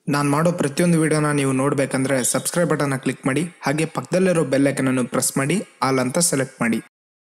ನಾನು ಮಾಡೋ ಪ್ರತಿಯೊಂದು ವಿಡಿಯೋನ ನೀವು ನೋಡಬೇಕಂದ್ರೆ ಸಬ್ಸ್ಕ್ರೈಬ್ ಬಟನ್ನ ಕ್ಲಿಕ್ ಮಾಡಿ ಹಾಗೆ ಪಕ್ಕದಲ್ಲಿರೋ ಬೆಲ್ ಐಕನನ್ನು ಪ್ರೆಸ್ ಮಾಡಿ ಆಲ್ ಅಂತ ಸೆಲೆಕ್ಟ್ ಮಾಡಿ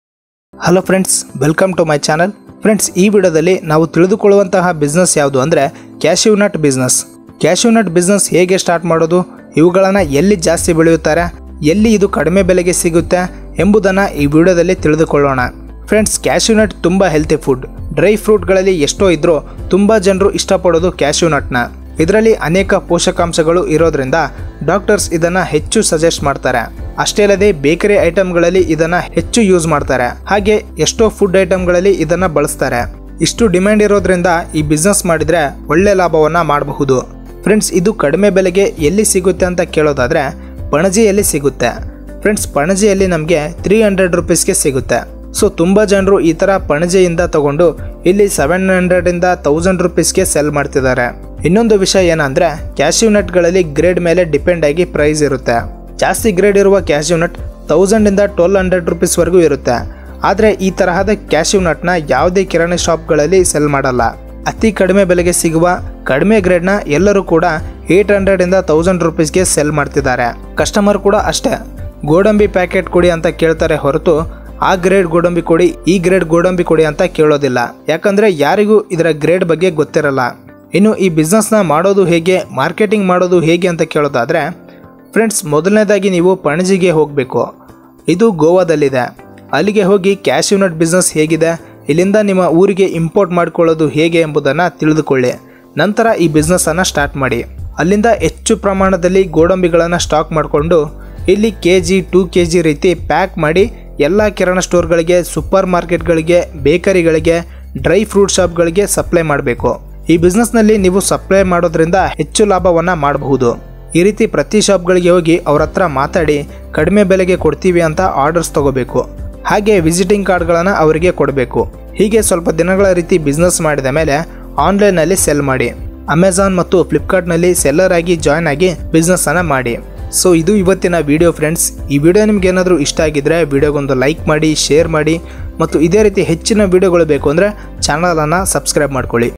hello friends welcome to my channel friends ಈ ವಿಡಿಯೋದಲ್ಲಿ ನಾವು ತಿಳಿದುಕೊಳ್ಳುವಂತಹ ಬಿಸ್ನೆಸ್ ಯಾವುದು ಅಂದರೆ cashew nut business cashew nut business ಹೇಗೆ ಸ್ಟಾರ್ಟ್ ಮಾಡೋದು ಇವುಗಳನ್ನು ಎಲ್ಲಿ ಜಾಸ್ತಿ ಬೆಳೆಯುತ್ತಾರೆ ಎಲ್ಲಿ ಇದು ಕಡಿಮೆ ಬೆಲೆಗೆ ಸಿಗುತ್ತೆ ಎಂಬುದನ್ನು ಈ ವಿಡಿಯೋದಲ್ಲಿ ತಿಳಿದುಕೊಳ್ಳೋಣ ಫ್ರೆಂಡ್ಸ್ ಕ್ಯಾಶ್ಯೂ ನಟ್ ತುಂಬ ಹೆಲ್ತಿ ಫುಡ್ ಡ್ರೈ ಫ್ರೂಟ್ಗಳಲ್ಲಿ ಎಷ್ಟೋ ಇದ್ರೂ ತುಂಬ ಜನರು ಇಷ್ಟಪಡೋದು ಕ್ಯಾಶ್ಯೂ ನಟ್ನ ಇದರಲ್ಲಿ ಅನೇಕ ಪೋಷಕಾಂಶಗಳು ಇರೋದ್ರಿಂದ ಡಾಕ್ಟರ್ಸ್ ಇದನ್ನ ಹೆಚ್ಚು ಸಜೆಸ್ಟ್ ಮಾಡ್ತಾರೆ ಅಷ್ಟೇ ಅಲ್ಲದೆ ಬೇಕರಿ ಐಟಮ್ಗಳಲ್ಲಿ ಇದನ್ನ ಹೆಚ್ಚು ಯೂಸ್ ಮಾಡ್ತಾರೆ ಹಾಗೆ ಎಷ್ಟೋ ಫುಡ್ ಐಟಮ್ಗಳಲ್ಲಿ ಇದನ್ನ ಬಳಸ್ತಾರೆ ಇಷ್ಟು ಡಿಮ್ಯಾಂಡ್ ಇರೋದ್ರಿಂದ ಈ ಬಿಸ್ನೆಸ್ ಮಾಡಿದ್ರೆ ಒಳ್ಳೆ ಲಾಭವನ್ನ ಮಾಡಬಹುದು ಫ್ರೆಂಡ್ಸ್ ಇದು ಕಡಿಮೆ ಬೆಲೆಗೆ ಎಲ್ಲಿ ಸಿಗುತ್ತೆ ಅಂತ ಕೇಳೋದಾದ್ರೆ ಪಣಜಿಯಲ್ಲಿ ಸಿಗುತ್ತೆ ಫ್ರೆಂಡ್ಸ್ ಪಣಜಿಯಲ್ಲಿ ನಮಗೆ ತ್ರೀ ಹಂಡ್ರೆಡ್ ರುಪೀಸ್ಗೆ ಸಿಗುತ್ತೆ ಸೊ ತುಂಬ ಜನರು ಈ ಥರ ಪಣಜಿಯಿಂದ ತಗೊಂಡು ಇಲ್ಲಿ ಸೆವೆನ್ ಹಂಡ್ರೆಡಿಂದ ತೌಸಂಡ್ ರುಪೀಸ್ಗೆ ಸೆಲ್ ಮಾಡ್ತಿದ್ದಾರೆ ಇನ್ನೊಂದು ವಿಷಯ ಏನಂದರೆ ಕ್ಯಾಶ್ಯೂ ನಟ್ಗಳಲ್ಲಿ ಗ್ರೇಡ್ ಮೇಲೆ ಡಿಪೆಂಡ್ ಆಗಿ ಪ್ರೈಸ್ ಇರುತ್ತೆ ಜಾಸ್ತಿ ಗ್ರೇಡ್ ಇರುವ ಕ್ಯಾಶ್ಯೂ ನಟ್ ತೌಸಂಡಿಂದ ಟ್ವೆಲ್ ಹಂಡ್ರೆಡ್ ರುಪೀಸ್ವರೆಗೂ ಇರುತ್ತೆ ಆದರೆ ಈ ತರಹದ ಕ್ಯಾಶ್ಯೂ ನಟ್ನ ಯಾವುದೇ ಕಿರಾಣಿ ಶಾಪ್ಗಳಲ್ಲಿ ಸೆಲ್ ಮಾಡಲ್ಲ ಅತಿ ಕಡಿಮೆ ಬೆಲೆಗೆ ಸಿಗುವ ಕಡಿಮೆ ಗ್ರೇಡ್ನ ಎಲ್ಲರೂ ಕೂಡ ಏಯ್ಟ್ ಹಂಡ್ರೆಡಿಂದ ತೌಸಂಡ್ ರುಪೀಸ್ಗೆ ಸೆಲ್ ಮಾಡ್ತಿದ್ದಾರೆ ಕಸ್ಟಮರ್ ಕೂಡ ಅಷ್ಟೇ ಗೋಡಂಬಿ ಪ್ಯಾಕೆಟ್ ಕೊಡಿ ಅಂತ ಕೇಳ್ತಾರೆ ಹೊರತು ಆ ಗ್ರೇಡ್ ಗೋಡಂಬಿ ಕೊಡಿ ಈ ಗ್ರೇಡ್ ಗೋಡಂಬಿ ಕೊಡಿ ಅಂತ ಕೇಳೋದಿಲ್ಲ ಯಾಕಂದ್ರೆ ಯಾರಿಗೂ ಇದರ ಗ್ರೇಡ್ ಬಗ್ಗೆ ಗೊತ್ತಿರಲ್ಲ ಇನ್ನು ಈ ಬಿಸ್ನೆಸ್ನ ಮಾಡೋದು ಹೇಗೆ ಮಾರ್ಕೆಟಿಂಗ್ ಮಾಡೋದು ಹೇಗೆ ಅಂತ ಕೇಳೋದಾದ್ರೆ ಫ್ರೆಂಡ್ಸ್ ಮೊದಲನೇದಾಗಿ ನೀವು ಪಣಜಿಗೆ ಹೋಗಬೇಕು ಇದು ಗೋವಾದಲ್ಲಿದೆ ಅಲ್ಲಿಗೆ ಹೋಗಿ ಕ್ಯಾಶ್ಯೂ ನಟ್ ಬಿಸ್ನೆಸ್ ಹೇಗಿದೆ ಇಲ್ಲಿಂದ ನಿಮ್ಮ ಊರಿಗೆ ಇಂಪೋರ್ಟ್ ಮಾಡ್ಕೊಳ್ಳೋದು ಹೇಗೆ ಎಂಬುದನ್ನು ತಿಳಿದುಕೊಳ್ಳಿ ನಂತರ ಈ ಬಿಸ್ನೆಸ್ಸನ್ನು ಸ್ಟಾರ್ಟ್ ಮಾಡಿ ಅಲ್ಲಿಂದ ಹೆಚ್ಚು ಪ್ರಮಾಣದಲ್ಲಿ ಗೋಡಂಬಿಗಳನ್ನು ಸ್ಟಾಕ್ ಮಾಡಿಕೊಂಡು ಇಲ್ಲಿ K G two K G ರೀತಿ ಪ್ಯಾಕ್ ಮಾಡಿ ಎಲ್ಲ ಕಿರಾಣ ಸ್ಟೋರ್ಗಳಿಗೆ ಸೂಪರ್ ಮಾರ್ಕೆಟ್ಗಳಿಗೆ ಬೇಕರಿಗಳಿಗೆ ಡ್ರೈ ಫ್ರೂಟ್ ಶಾಪ್ಗಳಿಗೆ ಸಪ್ಲೈ ಮಾಡಬೇಕು ಈ ಬಿಸ್ನೆಸ್ನಲ್ಲಿ ನೀವು ಸಪ್ಲೈ ಮಾಡೋದ್ರಿಂದ ಹೆಚ್ಚು ಲಾಭವನ್ನು ಮಾಡಬಹುದು ಈ ರೀತಿ ಪ್ರತಿ ಶಾಪ್ಗಳಿಗೆ ಹೋಗಿ ಅವ್ರ ಹತ್ರ ಮಾತಾಡಿ ಕಡಿಮೆ ಬೆಲೆಗೆ ಕೊಡ್ತೀವಿ ಅಂತ ಆರ್ಡರ್ಸ್ ತಗೋಬೇಕು ಹಾಗೆ ವಿಸಿಟಿಂಗ್ ಕಾರ್ಡ್ಗಳನ್ನು ಅವರಿಗೆ ಕೊಡಬೇಕು ಹೀಗೆ ಸ್ವಲ್ಪ ದಿನಗಳ ರೀತಿ ಬಿಸ್ನೆಸ್ ಮಾಡಿದ ಮೇಲೆ ಆನ್ಲೈನಲ್ಲಿ ಸೆಲ್ ಮಾಡಿ ಅಮೆಝಾನ್ ಮತ್ತು ಫ್ಲಿಪ್ಕಾರ್ಟ್ನಲ್ಲಿ ಸೆಲ್ಲರ್ ಆಗಿ ಜಾಯ್ನ್ ಆಗಿ ಬಿಸ್ನೆಸ್ ಅನ್ನ ಮಾಡಿ ಸೊ ಇದು ಇವತ್ತಿನ ವಿಡಿಯೋ ಫ್ರೆಂಡ್ಸ್ ಈ ವಿಡಿಯೋ ನಿಮ್ಗೆ ಏನಾದರೂ ಇಷ್ಟ ಆಗಿದ್ರೆ ವಿಡಿಯೋಗೊಂದು ಲೈಕ್ ಮಾಡಿ ಶೇರ್ ಮಾಡಿ ಮತ್ತು ಇದೇ ರೀತಿ ಹೆಚ್ಚಿನ ವಿಡಿಯೋಗಳು ಬೇಕು ಅಂದರೆ ಚಾನಲನ್ನು ಸಬ್ಸ್ಕ್ರೈಬ್ ಮಾಡ್ಕೊಳ್ಳಿ